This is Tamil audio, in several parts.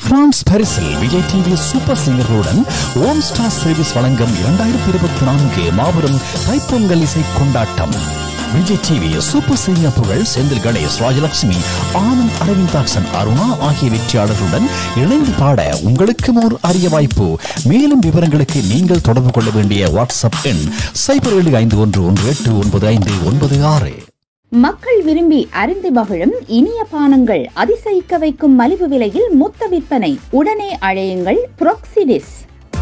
பிரான்ஸ் பாரிஸில் விஜய் டிவி சூப்பர் சிங்கர்களுடன் ஓம் ஸ்டார் சர்வீஸ் வழங்கும் இரண்டாயிரத்தி இருபத்தி நான்கு மாபெரும் தைப்பொங்கல் இசை கொண்டாட்டம் விஜய் டிவி சூப்பர் சிங்கர் புகழ் செந்தில் கணேஷ் ராஜலட்சுமி ஆனந்த் அரவிந்தாக்சன் அருணா ஆகிய வெற்றியாளர்களுடன் இணைந்து பாட உங்களுக்கும் ஒரு அரிய வாய்ப்பு மேலும் விவரங்களுக்கு நீங்கள் தொடர்பு கொள்ள வேண்டிய வாட்ஸ்அப் எண் சைபர் ஏழு ஐந்து ஒன்று ஒன்று எட்டு ஒன்பது ஐந்து ஒன்பது ஆறு மக்கள் விரும்பி அருந்து மகிழும் இனிய பானங்கள் அதிசயிக்க வைக்கும் மலிவு விலையில் மொத்த விற்பனை உடனே அழையுங்கள் புரோக்சிடிஸ்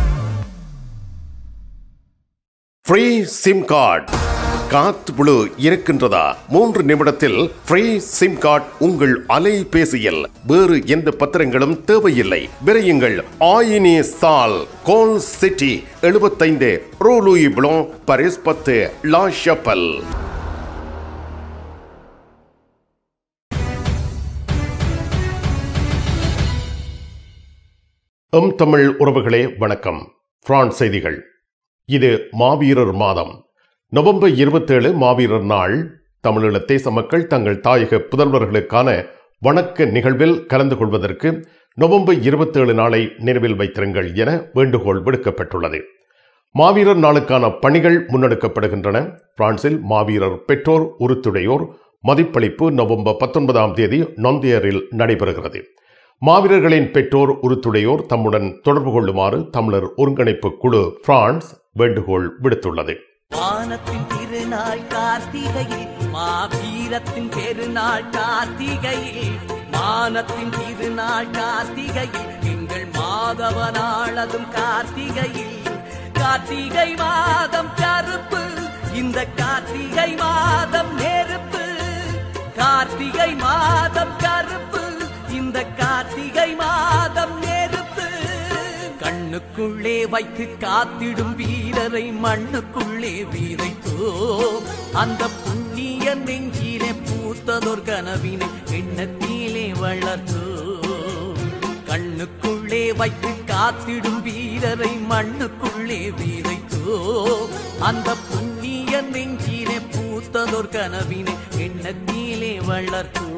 ஃப்ரீ சிம் கார்டு காத்து புழு இருக்கின்றதா மூன்று நிமிடத்தில் ஃப்ரீ சிம் கார்டு உங்கள் அலைபேசியில் வேறு எந்த பத்திரங்களும் தேவையில்லை விரையுங்கள் ஆயினி சால் கோல் சிட்டி எழுபத்தைந்து ரோலூயி ப்ளோ பரிஸ் பத்து லா ஷப்பல் எம் தமிழ் உறவுகளே வணக்கம் பிரான்ஸ் செய்திகள் இது மாவீரர் மாதம் நவம்பர் இருபத்தேழு மாவீரர் நாள் தமிழீழ தேச மக்கள் தங்கள் தாயக புதல்வர்களுக்கான வணக்க நிகழ்வில் கலந்து கொள்வதற்கு நவம்பர் இருபத்தேழு நாளை நினைவில் வைத்திருங்கள் என வேண்டுகோள் விடுக்கப்பட்டுள்ளது மாவீரர் நாளுக்கான பணிகள் முன்னெடுக்கப்படுகின்றன பிரான்சில் மாவீரர் பெற்றோர் உருத்துடையோர் மதிப்பளிப்பு நவம்பர் பத்தொன்பதாம் தேதி நொந்தியரில் நடைபெறுகிறது மாவீரர்களின் பெற்றோர் உருத்துடையோர் தம்முடன் தொடர்பு கொள்ளுமாறு தமிழர் ஒருங்கிணைப்பு குழு பிரான்ஸ் வேண்டுகோள் விடுத்துள்ளது வானத்தின் திருநாள் கார்த்திகையில் மாவீரத்தின் பெருநாள் கார்த்திகையில் மானத்தின் திருநாள் கார்த்திகையில் எங்கள் மாதவ நாளதும் கார்த்திகையில் கார்த்திகை மாதம் கருப்பு இந்த கார்த்திகை மாதம் நெருப்பு கார்த்திகை மாதம் கருப்பு இந்த கார்த்திகை மாதம் நெருப்பு கண்ணுக்குள்ளே வைத்து காத்திடும் வீரரை மண்ணுக்குள்ளே வீரைத்தோம் அந்த புண்ணிய நெஞ்சிலே பூத்ததொரு கனவினை எண்ணத்திலே வளர்த்தோம் கண்ணுக்குள்ளே வைத்து காத்திடும் வீரரை மண்ணுக்குள்ளே வீரைத்தோம் அந்த புண்ணிய நெஞ்சிலே பூத்ததொரு கனவினை எண்ணத்திலே வளர்த்தோம்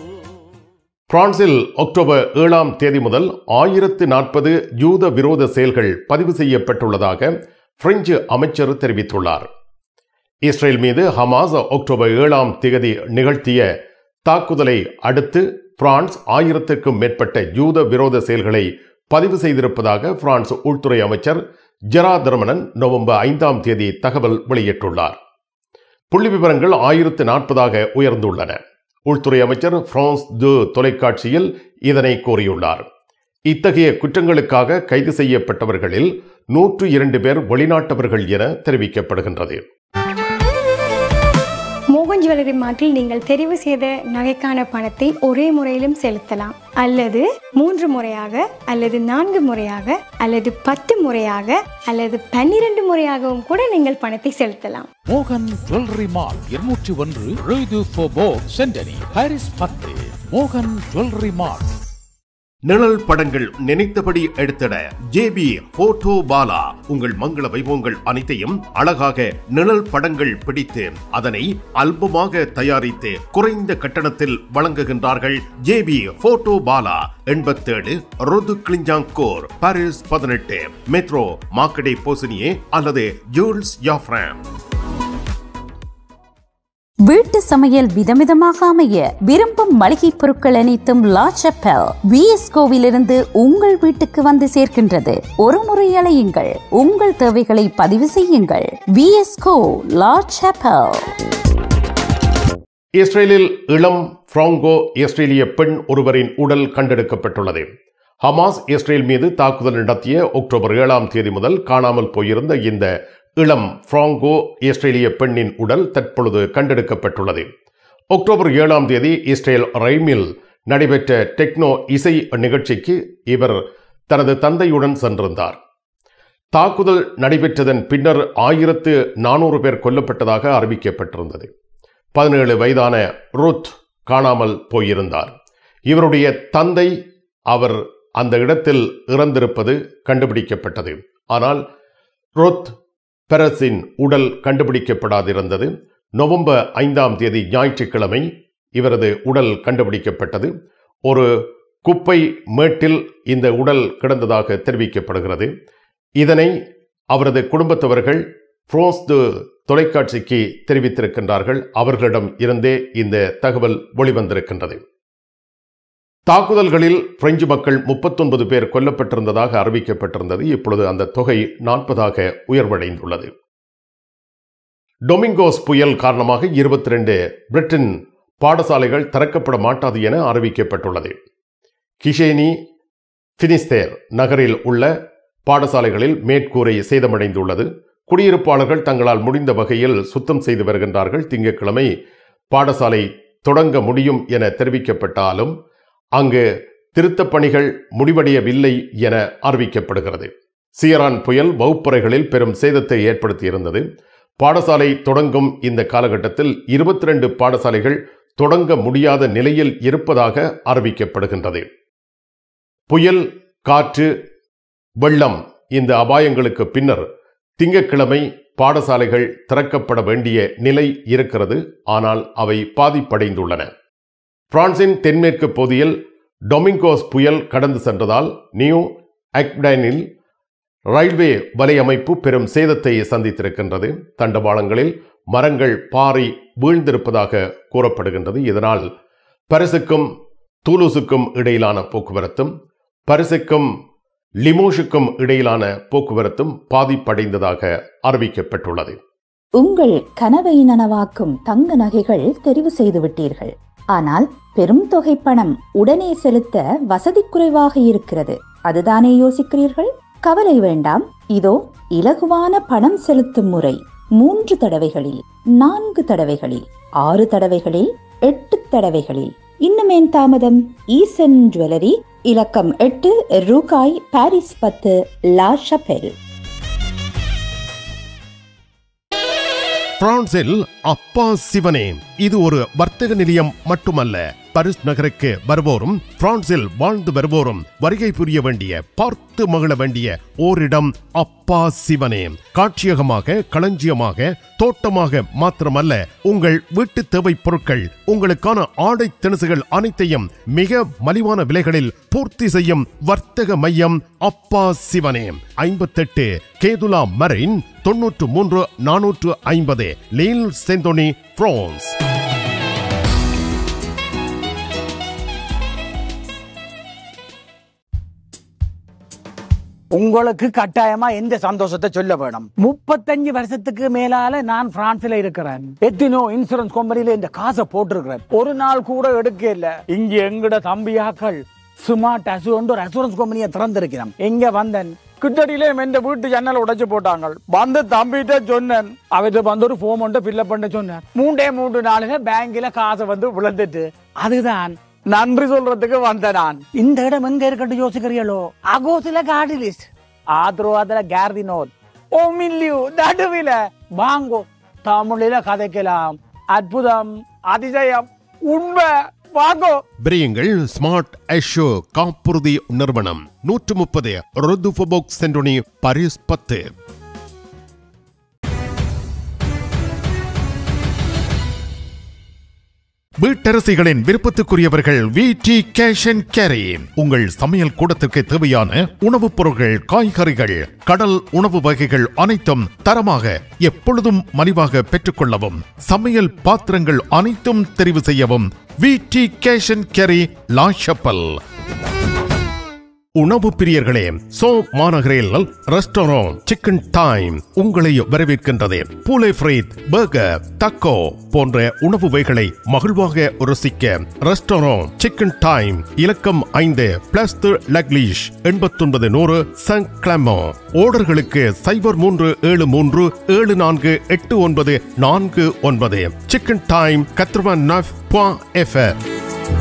பிரான்சில் அக்டோபர் ஏழாம் தேதி முதல் ஆயிரத்து நாற்பது யூத விரோத செயல்கள் பதிவு செய்யப்பட்டுள்ளதாக பிரெஞ்சு அமைச்சர் தெரிவித்துள்ளார் இஸ்ரேல் மீது ஹமாஸ் அக்டோபர் ஏழாம் தேதி நிகழ்த்திய தாக்குதலை அடுத்து பிரான்ஸ் ஆயிரத்திற்கும் மேற்பட்ட யூத விரோத செயல்களை பதிவு செய்திருப்பதாக பிரான்ஸ் உள்துறை அமைச்சர் ஜெரா தர்மனன் நவம்பர் ஐந்தாம் தேதி தகவல் வெளியிட்டுள்ளார் புள்ளி விவரங்கள் ஆயிரத்து நாற்பதாக உயர்ந்துள்ளன உள்துறை அமைச்சர் பிரான்ஸ் து தொலைக்காட்சியில் இதனை கூறியுள்ளார் இத்தகைய குற்றங்களுக்காக கைது செய்யப்பட்டவர்களில் நூற்று இரண்டு பேர் வெளிநாட்டவர்கள் என தெரிவிக்கப்படுகின்றது மோகன் ஜுவல்லரி மார்ட்டில் நீங்கள் தெரிவு செய்த நகைக்கான பணத்தை ஒரே முறையிலும் செலுத்தலாம் அல்லது மூன்று முறையாக அல்லது நான்கு முறையாக அல்லது பத்து முறையாக அல்லது பன்னிரண்டு முறையாகவும் கூட நீங்கள் பணத்தை செலுத்தலாம் மோகன் ஜுவல்லரி மால் இருநூற்றி ஒன்று ரூது ஃபோபோ சென்டனி பாரிஸ் பத்து மோகன் ஜுவல்லரி மால் நிழல் படங்கள் நினைத்தபடி எடுத்திட ஜேபி போட்டோ பாலா உங்கள் மங்கள வைபவங்கள் அனைத்தையும் அழகாக நிழல் படங்கள் பிடித்து அதனை அல்பமாக தயாரித்து குறைந்த கட்டணத்தில் வழங்குகின்றார்கள் ஜேபி போட்டோ பாலா எண்பத்தேழு ருது கிளிஞ்சாங்கோர் பாரிஸ் பதினெட்டு மெட்ரோ மாக்கடே போசினியே அல்லது ஜூல்ஸ் யாஃப்ராம் வீட்டு சமையல் விதவிதமாக அமைய விரும்பும் மளிகை பொருட்கள் அனைத்தும் லா செப்பல் விஎஸ்கோவிலிருந்து உங்கள் வீட்டுக்கு வந்து சேர்க்கின்றது ஒரு முறை அலையுங்கள் உங்கள் தேவைகளை பதிவு செய்யுங்கள் விஎஸ்கோ லா செப்பல் இஸ்ரேலில் இளம் பிராங்கோ இஸ்ரேலிய பெண் ஒருவரின் உடல் கண்டெடுக்கப்பட்டுள்ளது ஹமாஸ் இஸ்ரேல் மீது தாக்குதல் நடத்திய அக்டோபர் ஏழாம் தேதி முதல் காணாமல் போயிருந்த இந்த இளம் பிராங்கோ இஸ்ரேலிய பெண்ணின் உடல் தற்பொழுது கண்டெடுக்கப்பட்டுள்ளது அக்டோபர் ஏழாம் தேதி இஸ்ரேல் ரைமில் நடைபெற்ற டெக்னோ இசை நிகழ்ச்சிக்கு இவர் தனது தந்தையுடன் சென்றிருந்தார் தாக்குதல் நடைபெற்றதன் பின்னர் ஆயிரத்து நானூறு பேர் கொல்லப்பட்டதாக அறிவிக்கப்பட்டிருந்தது பதினேழு வயதான ருத் காணாமல் போயிருந்தார் இவருடைய தந்தை அவர் அந்த இடத்தில் இறந்திருப்பது கண்டுபிடிக்கப்பட்டது ஆனால் ருத் பெரஸின் உடல் கண்டுபிடிக்கப்படாதிருந்தது நவம்பர் ஐந்தாம் தேதி ஞாயிற்றுக்கிழமை இவரது உடல் கண்டுபிடிக்கப்பட்டது ஒரு குப்பை மேட்டில் இந்த உடல் கிடந்ததாக தெரிவிக்கப்படுகிறது இதனை அவரது குடும்பத்தவர்கள் பிரான்ஸ் து தொலைக்காட்சிக்கு தெரிவித்திருக்கின்றார்கள் அவர்களிடம் இருந்தே இந்த தகவல் வெளிவந்திருக்கின்றது தாக்குதல்களில் பிரெஞ்சு மக்கள் முப்பத்தொன்பது பேர் கொல்லப்பட்டிருந்ததாக அறிவிக்கப்பட்டிருந்தது இப்பொழுது அந்த தொகை நாற்பதாக உயர்வடைந்துள்ளது டொமிங்கோஸ் புயல் காரணமாக இருபத்தி ரெண்டு பிரிட்டன் பாடசாலைகள் திறக்கப்பட மாட்டாது என அறிவிக்கப்பட்டுள்ளது கிஷேனி பினிஸ்தேர் நகரில் உள்ள பாடசாலைகளில் மேற்கூரை சேதமடைந்துள்ளது குடியிருப்பாளர்கள் தங்களால் முடிந்த வகையில் சுத்தம் செய்து வருகின்றார்கள் திங்கட்கிழமை பாடசாலை தொடங்க முடியும் என தெரிவிக்கப்பட்டாலும் அங்கு திருத்தப் பணிகள் முடிவடையவில்லை என அறிவிக்கப்படுகிறது சியரான் புயல் வகுப்பறைகளில் பெரும் சேதத்தை ஏற்படுத்தியிருந்தது பாடசாலை தொடங்கும் இந்த காலகட்டத்தில் இருபத்தி ரெண்டு பாடசாலைகள் தொடங்க முடியாத நிலையில் இருப்பதாக அறிவிக்கப்படுகின்றது புயல் காற்று வெள்ளம் இந்த அபாயங்களுக்கு பின்னர் திங்கட்கிழமை பாடசாலைகள் திறக்கப்பட வேண்டிய நிலை இருக்கிறது ஆனால் அவை பாதிப்படைந்துள்ளன பிரான்சின் தென்மேற்கு பகுதியில் டொமிங்கோஸ் புயல் கடந்து சென்றதால் நியூ அக்டைனில் ரயில்வே வலையமைப்பு பெரும் சேதத்தை சந்தித்திருக்கின்றது தண்டவாளங்களில் மரங்கள் பாறை வீழ்ந்திருப்பதாக கூறப்படுகின்றது இதனால் பரிசுக்கும் தூலூசுக்கும் இடையிலான போக்குவரத்தும் பரிசுக்கும் லிமோஷுக்கும் இடையிலான போக்குவரத்தும் பாதிப்படைந்ததாக அறிவிக்கப்பட்டுள்ளது உங்கள் கனவை நனவாக்கும் தங்க நகைகள் தெரிவு செய்து விட்டீர்கள் ஆனால் பெரும் தொகை பணம் உடனே செலுத்த வசதி குறைவாக இருக்கிறது அதுதானே யோசிக்கிறீர்கள் கவலை வேண்டாம் இதோ இலகுவான பணம் செலுத்தும் முறை மூன்று தடவைகளில் நான்கு தடவைகளில் ஆறு தடவைகளில் எட்டு தடவைகளில் இன்னுமேன் தாமதம் ஈசன் ஜுவல்லரி இலக்கம் எட்டு ரூகாய் பாரிஸ் பத்து லா ஷபெல் பிரான்சில் அப்பா சிவனே இது ஒரு வர்த்தக நிலையம் மட்டுமல்ல பரிஸ் நகருக்கு வருவோரும் பிரான்சில் வாழ்ந்து வருவோரும் வருகை புரிய வேண்டிய பார்த்து மகிழ வேண்டிய ஓரிடம் அப்பா சிவனே காட்சியகமாக களஞ்சியமாக தோட்டமாக மாத்திரமல்ல உங்கள் வீட்டு தேவை பொருட்கள் உங்களுக்கான ஆடை திணுசுகள் அனைத்தையும் மிக மலிவான விலைகளில் பூர்த்தி செய்யும் வர்த்தக மையம் அப்பா சிவனே ஐம்பத்தெட்டு கேதுலா மரைன் தொன்னூற்று மூன்று நானூற்று ஐம்பது லீல் செந்தோனி பிரான்ஸ் உங்களுக்கு கட்டாயமா எந்த சந்தோஷத்தை சொல்ல வேணும் முப்பத்தஞ்சு வருஷத்துக்கு மேலால நான் பிரான்ஸ்ல இருக்கிறேன் எத்தனோ இன்சூரன்ஸ் கம்பெனில இந்த காசை போட்டிருக்கிறேன் ஒரு நாள் கூட எடுக்க இல்ல இங்க எங்கட தம்பியாக்கள் ஸ்மார்ட் அசூரன்ட் ஒரு அசூரன்ஸ் கம்பெனியை திறந்திருக்கிறோம் எங்க வந்தேன் கிட்டடியிலே எந்த வீட்டு ஜன்னல் உடைச்சு போட்டாங்க வந்து தம்பிட்ட சொன்னேன் அவர்கிட்ட வந்து ஒரு ஃபோம் ஒன்று ஃபில்அப் பண்ண சொன்னார் மூன்றே மூன்று நாளுங்க பேங்க்ல காசை வந்து விழுந்துட்டு அதுதான் நன்றி சொல்றதுக்கு வந்த நான் இந்த இடம் எங்க இருக்கட்டும் யோசிக்கிறீங்களோ அகோசில கார்டிலிஸ்ட் ஆத்ரோவாதல கேர்தினோத் ஓ மில்லியூ நடுவில வாங்கோ தமிழில கதைக்கலாம் அற்புதம் அதிசயம் உண்மை வாங்கோ பிரியுங்கள் ஸ்மார்ட் ஐஷோ காப்புறுதி நிறுவனம் நூற்று முப்பது ருதுஃபோபோக் சென்டோனி பரிஸ் பத்து வீட்டரசிகளின் விருப்பத்துக்குரியவர்கள் V D cash and carry உங்கள் சமையல் கூடத்திற்கு தேவையான உணவுப் பொருட்கள் காய்கறிகள் கடல் உணவு வகைகள் அனைத்தும் தரமாக எப்பொழுதும் மலிவாக பெற்றுக்கொள்ளவும் சமையல் பாத்திரங்கள் அனைத்தும் தெரிவு செய்யவும் V D cash and carry La Chapelle உணவு பிரியர்களே சோ மாநகரில் ரெஸ்டாரண்ட் சிக்கன் டைம் உங்களை வரவேற்கின்றது பூலை ஃப்ரைத் பர்கர் தக்கோ போன்ற உணவு வகைகளை மகிழ்வாக ருசிக்க ரெஸ்டாரண்ட் சிக்கன் டைம் இலக்கம் ஐந்து பிளஸ் லக்லீஷ் எண்பத்தொன்பது நூறு சன் கிளமோ ஓர்டர்களுக்கு சைபர் மூன்று ஏழு மூன்று ஏழு நான்கு எட்டு ஒன்பது நான்கு ஒன்பது சிக்கன் டைம் கத்ரவன் நஃப் எஃப்